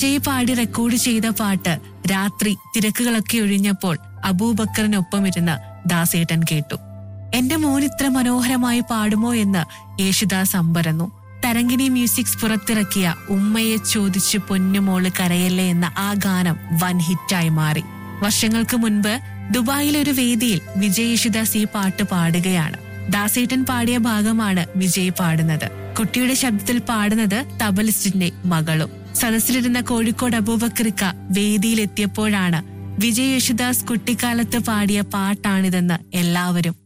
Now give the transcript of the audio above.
വിജയ് പാടി റെക്കോർഡ് ചെയ്ത പാട്ട് രാത്രി തിരക്കുകളൊക്കെ ഒഴിഞ്ഞപ്പോൾ അബൂബക്കറിനൊപ്പം ഇരുന്ന് ദാസേട്ടൻ കേട്ടു എന്റെ മോൻ ഇത്ര മനോഹരമായി പാടുമോ എന്ന് യേശുദാസ് അമ്പരന്നു തരങ്കിണി മ്യൂസിക്സ് പുറത്തിറക്കിയ ഉമ്മയെ ചോദിച്ചു പൊന്നുമോള് കരയല്ലേ എന്ന ആ ഗാനം വൻ ഹിറ്റായി മാറി വർഷങ്ങൾക്ക് മുൻപ് ദുബായിലെ ഒരു വേദിയിൽ വിജയ് യേശുദാസ് ഈ പാട്ട് പാടുകയാണ് ദാസേട്ടൻ പാടിയ ഭാഗമാണ് വിജയ് പാടുന്നത് കുട്ടിയുടെ ശബ്ദത്തിൽ പാടുന്നത് തബലിസ്റ്റിന്റെ മകളും സദസ്സിലിരുന്ന കോഴിക്കോട് അബൂബക്കറിക്ക വേദിയിലെത്തിയപ്പോഴാണ് വിജയ് യേശുദാസ് കുട്ടിക്കാലത്ത് പാടിയ പാട്ടാണിതെന്ന് എല്ലാവരും